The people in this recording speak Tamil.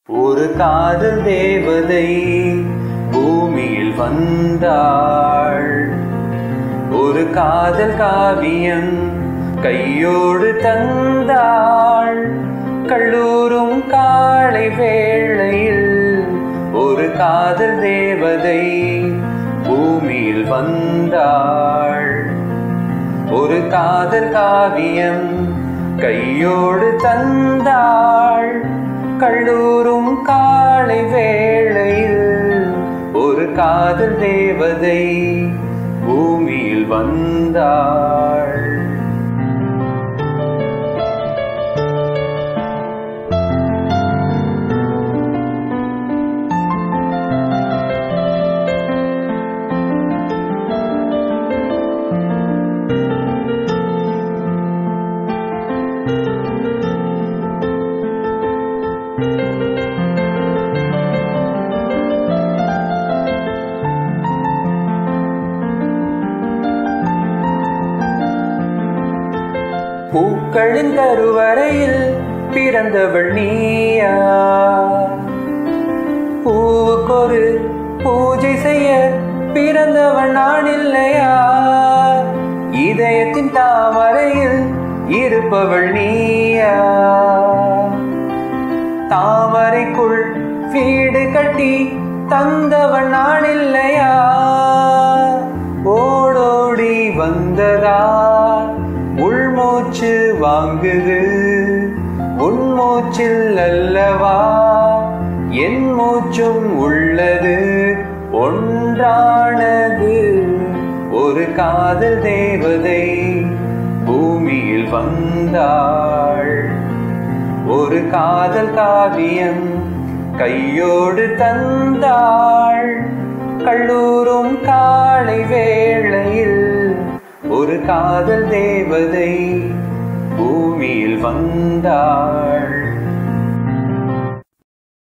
ஒரு காதல் தேவதை பூமியில் வந்தாள் ஒரு காதல் காவியம் கையோடு தந்தாள் கல்லூரும் காலை வேளையில் ஒரு காதல் தேவதை பூமியில் வந்தாள் ஒரு காதல் காவியம் கையோடு தந்தாள் கல்லூரும் காலை வேளையில் ஒரு காதல் தேவதை பூமியில் வந்தாள் பூக்களின் கருவறையில் பிறந்தவள் நீயா பூவுக்கொரு பூஜை செய்ய பிறந்தவள் நான் இல்லையா இதயத்தின் தாமரையில் இருப்பவள் நீயா தாமரைக்குள் வீடு கட்டி தந்தவன் நான் இல்லையா ஓடோடி வந்ததா உள்மூச்சு வாங்குது உன்மூச்சில் அல்லவா என் மூச்சும் உள்ளது ஒன்றானது ஒரு காதல் தேவதை பூமியில் வந்தாள் ஒரு காதல் காவியம் கையோடு தந்தாள் கல்லூரும் காலை வேளையில் ஒரு காதல் தேவதை பூமியில் வந்தாள்